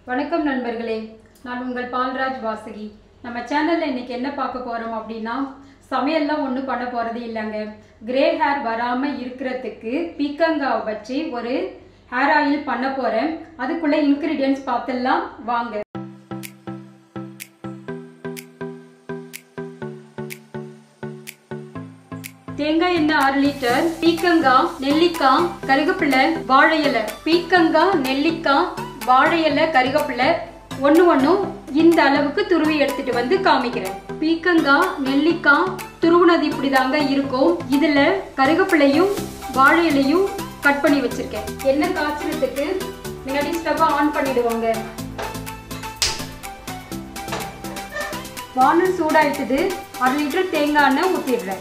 வணக்கம் நண்பர்களே நான் உங்கள் பால்ராஜ் வாசகி நம்ம சேனலில் இன்னைக்கு என்ன பார்க்க போகிறோம் அப்படின்னா சமையல்லாம் ஒன்றும் பண்ண போகிறது இல்லைங்க கிரே ஹேர் வராமல் இருக்கிறதுக்கு பீக்கங்காவை வச்சு ஒரு ஹேர் ஆயில் பண்ண போகிறேன் அதுக்குள்ள இன்க்ரீடியன்ஸ் பார்த்துடலாம் வாங்க தேங்காய் எண்ணெய் ஆறு லிட்டர் பீக்கங்காய் நெல்லிக்காய் கருகப்பிள்ளை வாழை இலை பீக்கங்காய் நெல்லிக்காய் வாழை இலை கருகப்பிள்ளை ஒன்று ஒன்றும் இந்த அளவுக்கு துருவி எடுத்துட்டு வந்து காமிக்கிறேன் பீக்கங்காய் நெல்லிக்காய் துருவுனது இப்படிதாங்க இருக்கும் இதுல கருகப்பிள்ளையும் வாழை இலையும் கட் பண்ணி வச்சிருக்கேன் எண்ணெய் காய்ச்சறதுக்கு முன்னாடி ஸ்டவ் ஆன் பண்ணிடுவாங்க வானல் சூடாயிட்டது அரை லிட்டர் தேங்காய் எண்ணெய் ஊற்றிடுறேன்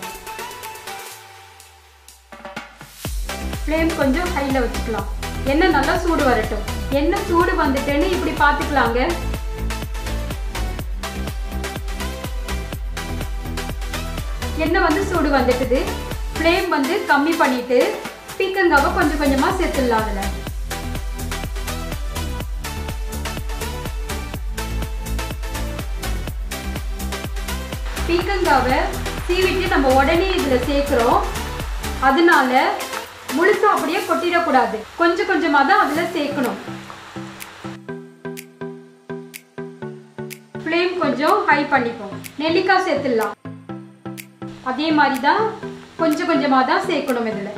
ஃப்ளேம் கொஞ்சம் ஹையில் வச்சுக்கலாம் எண்ணெய் நல்லா சூடு வரட்டும் எண்ணெய் சூடு வந்துட்டேன்னு இப்படி பார்த்துக்கலாங்க எண்ணெய் வந்து சூடு வந்துட்டுது ஃப்ளேம் வந்து கம்மி பண்ணிட்டு பீக்கங்காவை கொஞ்சம் கொஞ்சமாக சேர்த்துடலாம் அதில் பீக்கங்காவை சீவிட்டு நம்ம உடனே இதில் சேர்க்குறோம் அதனால முழுசா அப்படியே கொட்டிடக்கூடாது கொஞ்சம் கொஞ்சமா தான் அதுல சேர்க்கணும் ஃப்ளேம் கொஞ்சம் ஹை பண்ணிப்போம் நெல்லிக்காய் சேர்த்துடலாம் அதே மாதிரி தான் கொஞ்சம் கொஞ்சமா தான் சேர்க்கணும் இதுல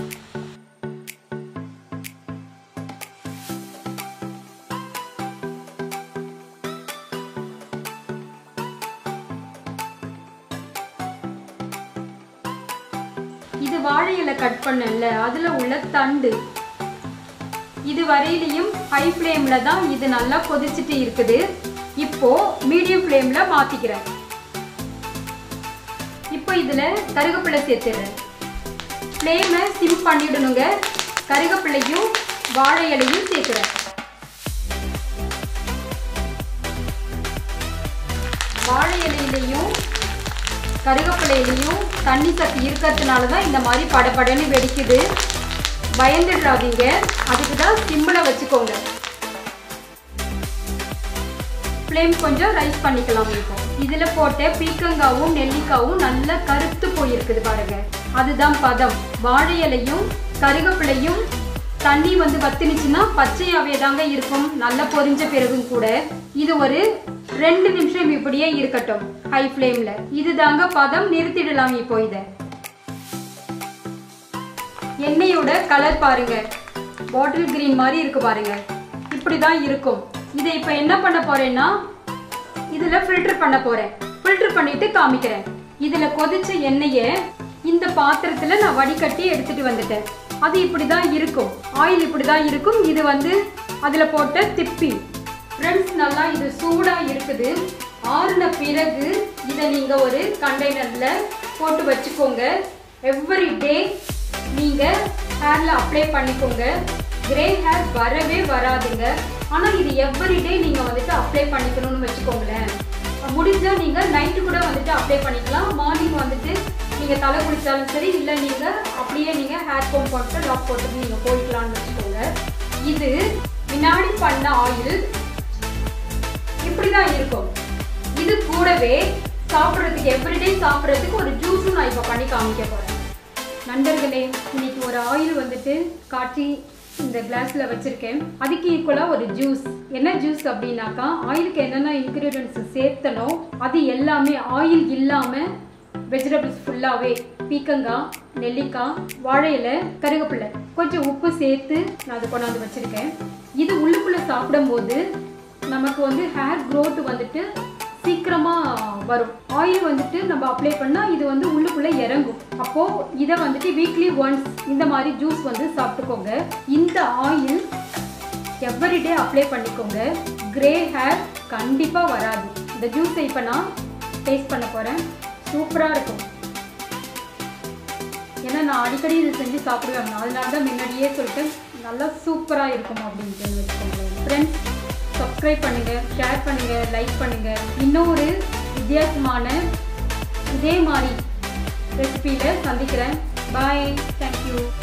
இது வாழை இலை கட் பண்ணல அதுல உள்ள தண்டு இது வரையிலையும் ஹை ஃப்ளேம்ல தான் இது நல்லா கொதிச்சுட்டு இருக்குது இப்போ மீடியம் ஃப்ளேம்ல மாத்திக்கிறேன் இப்போ இதுல கருகப்பிள்ளை சேர்த்துறேன் ஃப்ளேமை சிம் பண்ணிடணுங்க கருகப்பிள்ளையும் வாழை இலையும் சேர்க்கிறேன் வாழை இலையிலையும் கருகப்பிள்ளையிலையும் தண்ணி சத்து இருக்கிறதுனால தான் இந்த மாதிரி படபடன்னு வெடிக்குது பயந்துடுறாதீங்க அதுக்கு தான் சிம்மில் வச்சுக்கோங்க ஃப்ளேம் கொஞ்சம் ரைஸ் பண்ணிக்கலாம் இப்போ இதில் போட்ட பீக்கங்காவும் நெல்லிக்காவும் நல்லா கருத்து போயிருக்குது பாருங்க அதுதான் பதம் வாழை இலையும் கருகப்பிள்ளையும் தண்ணி வந்து வத்துனுச்சுன்னா பச்சையாவே தாங்க இருக்கும் நல்லா பொரிஞ்ச பிறகும் கூட இது ஒரு ரெண்டு நிமிஷம் இப்படியே இருக்கட்டும் ஹை ஃப்ளேம்ல இது தாங்க பதம் நிறுத்திடலாம் இப்போ இத எண்ணெயோட கலர் பாருங்க பாட்டில் கிரீன் மாதிரி இருக்கு பாருங்க இப்படிதான் இருக்கும் இதை இப்போ என்ன பண்ண போறேன்னா இதுல ஃபில்டர் பண்ண போறேன் ஃபில்டர் பண்ணிட்டு காமிக்கிறேன் இதுல கொதிச்ச எண்ணெயை இந்த பாத்திரத்துல நான் வடிகட்டி எடுத்துட்டு வந்துட்டேன் அது இப்படிதான் இருக்கும் ஆயில் இப்படிதான் இருக்கும் இது வந்து அதுல போட்ட திப்பி ஃப்ரெண்ட்ஸ் நல்லா இது சூடா இருக்குது ஆறுன பிறகு இதை நீங்க ஒரு கண்டெய்னர்ல போட்டு வச்சுக்கோங்க எவ்ரி டே நீங்க ஹேர்ல அப்ளை பண்ணிக்கோங்க கிரே ஹேர் வரவே வராதுங்க ஆனா இது எவ்ரி டே நீங்க வந்துட்டு அப்ளை பண்ணிக்கணும்னு வச்சுக்கோங்களேன் முடிஞ்சா நீங்க நைட்டு கூட வந்துட்டு அப்ளை பண்ணிக்கலாம் மார்னிங் வந்துட்டு நீங்க தலை குளிச்சாலும் சரி இல்ல நீங்க அப்படியே நீங்க ஹேர் கோம் போட்டு லாக் போட்டு நீங்க போய்க்கலாம்னு வச்சுக்கோங்க இது முன்னாடி பண்ண ஆயில் இப்படிதான் இருக்கும் இது கூடவே சாப்பிட்றதுக்கு எவ்ரிடே சாப்பிட்றதுக்கு ஒரு ஜூஸும் நான் இப்போ பண்ணி காமிக்க போறேன் நண்பர்களே இன்னைக்கு ஒரு ஆயில் வந்துட்டு காய்ச்சி இந்த கிளாஸ்ல வச்சிருக்கேன் அதுக்கு ஈக்குவலா ஒரு ஜூஸ் என்ன ஜூஸ் அப்படின்னாக்கா ஆயிலுக்கு என்னென்ன இன்கிரீடியன்ஸ் சேர்த்தனோ அது எல்லாமே ஆயில் இல்லாம வெஜிடபிள்ஸ் ஃபுல்லாகவே பீக்கங்காய் நெல்லிக்காய் வாழை இலை கருவேப்பிலை கொஞ்சம் உப்பு சேர்த்து நான் அதை கொண்டாந்து வச்சுருக்கேன் இது உள்ளுக்குள்ளே சாப்பிடும்போது நமக்கு வந்து ஹேர் க்ரோத் வந்துட்டு சீக்கிரமாக வரும் ஆயில் வந்துட்டு நம்ம அப்ளை பண்ணால் இது வந்து உள்ளுக்குள்ளே இறங்கும் அப்போது இதை வந்துட்டு வீக்லி ஒன்ஸ் இந்த மாதிரி ஜூஸ் வந்து சாப்பிட்டுக்கோங்க இந்த ஆயில் எவ்ரிடே அப்ளை பண்ணிக்கோங்க கிரே ஹேர் கண்டிப்பாக வராது இந்த ஜூஸை இப்போ நான் டேஸ்ட் பண்ண போகிறேன் சூப்பராக இருக்கும் ஏன்னா நான் அடிக்கடி இது செஞ்சு சாப்பிடுவேன் அதனால தான் முன்னாடியே சொல்லிட்டு நல்லா சூப்பராக இருக்கும் அப்படின்ட்டு வச்சுக்கோங்களேன் ஃப்ரெண்ட்ஸ் சப்ஸ்கிரைப் பண்ணுங்கள் ஷேர் பண்ணுங்கள் லைக் பண்ணுங்கள் இன்னும் ஒரு வித்தியாசமான இதே மாதிரி ரெசிபியில் சந்திக்கிறேன் பாய் தேங்க்யூ